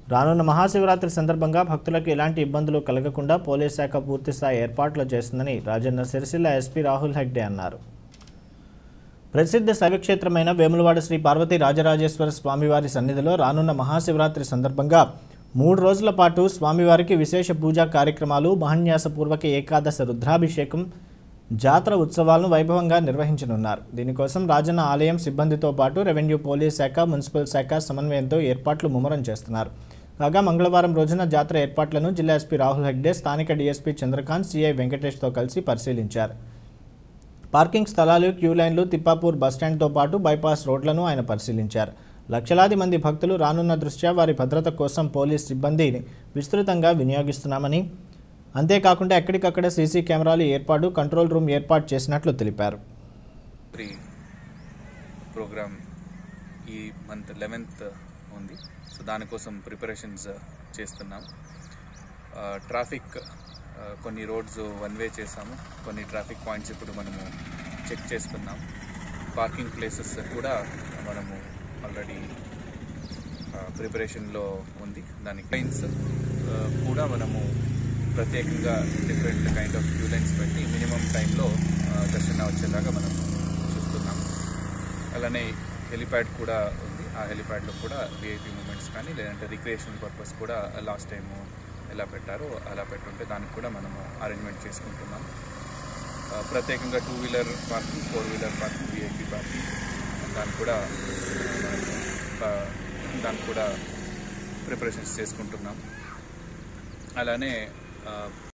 రానున్న మహాశివరాత్రి సందర్భంగా భక్తులకు ఎలాంటి ఇబ్బందులు కలగకుండా పోలీస్ శాఖ పూర్తిస్థాయి ఏర్పాట్లు చేస్తుందని రాజన్న సిరిసిల్ల ఎస్పీ రాహుల్ హెగ్డే అన్నారు ప్రసిద్ధ శైవక్షేత్రమైన వేములవాడ శ్రీ పార్వతీ రాజరాజేశ్వర స్వామివారి సన్నిధిలో రానున్న మహాశివరాత్రి సందర్భంగా మూడు రోజుల పాటు స్వామివారికి విశేష పూజా కార్యక్రమాలు మహన్యాసపూర్వక ఏకాదశ రుద్రాభిషేకం జాతర ఉత్సవాలను వైభవంగా నిర్వహించనున్నారు దీనికోసం రాజన్న ఆలయం సిబ్బందితో పాటు రెవెన్యూ పోలీస్ శాఖ మున్సిపల్ శాఖ సమన్వయంతో ఏర్పాట్లు ముమ్మరం చేస్తున్నారు కాగా మంగళవారం రోజున జాతర ఏర్పాట్లను జిల్లా ఎస్పీ రాహుల్ హెగ్డే స్థానిక డీఎస్పీ చంద్రకాంత్ సిఐ వెంకటేష్తో కలిసి పరిశీలించారు పార్కింగ్ స్థలాలు క్యూ లైన్లు తిప్పాపూర్ బస్టాండ్తో పాటు బైపాస్ రోడ్లను ఆయన పరిశీలించారు లక్షలాది మంది భక్తులు రానున్న దృష్ట్యా వారి భద్రత కోసం పోలీస్ సిబ్బందిని విస్తృతంగా వినియోగిస్తున్నామని అంతేకాకుండా ఎక్కడికక్కడ సీసీ కెమెరాలు ఏర్పాటు కంట్రోల్ రూమ్ ఏర్పాటు చేసినట్లు తెలిపారు ప్రీ ప్రోగ్రామ్ ఈ మంత్ లెవెన్త్ ఉంది సో దానికోసం ప్రిపరేషన్స్ చేస్తున్నాం ఆ, ట్రాఫిక్ ఆ, కొన్ని రోడ్స్ వన్ వే చేసాము కొన్ని ట్రాఫిక్ పాయింట్స్ ఇప్పుడు మనము చెక్ చేస్తున్నాం పార్కింగ్ ప్లేసెస్ కూడా మనము ఆల్రెడీ ప్రిపరేషన్లో ఉంది దానికి లైన్స్ కూడా మనము ప్రత్యేకంగా different kind of queue lines పెట్టి మినిమం టైంలో దర్శనం వచ్చేలాగా మనం చూస్తున్నాం అలానే హెలిప్యాడ్ కూడా ఉంది ఆ హెలిప్యాడ్లో కూడా విఐపి మూమెంట్స్ కానీ లేదంటే రిక్రియేషన్ పర్పస్ కూడా లాస్ట్ టైం ఎలా పెట్టారో అలా పెట్టుంటే దానికి కూడా మనము అరేంజ్మెంట్ చేసుకుంటున్నాం ఆ, ప్రత్యేకంగా two wheeler parking four wheeler parking VIP parking దానికి కూడా మనము, ఆ, దానికి కూడా ప్రిపరేషన్స్ చేసుకుంటున్నాం అలానే ఆ,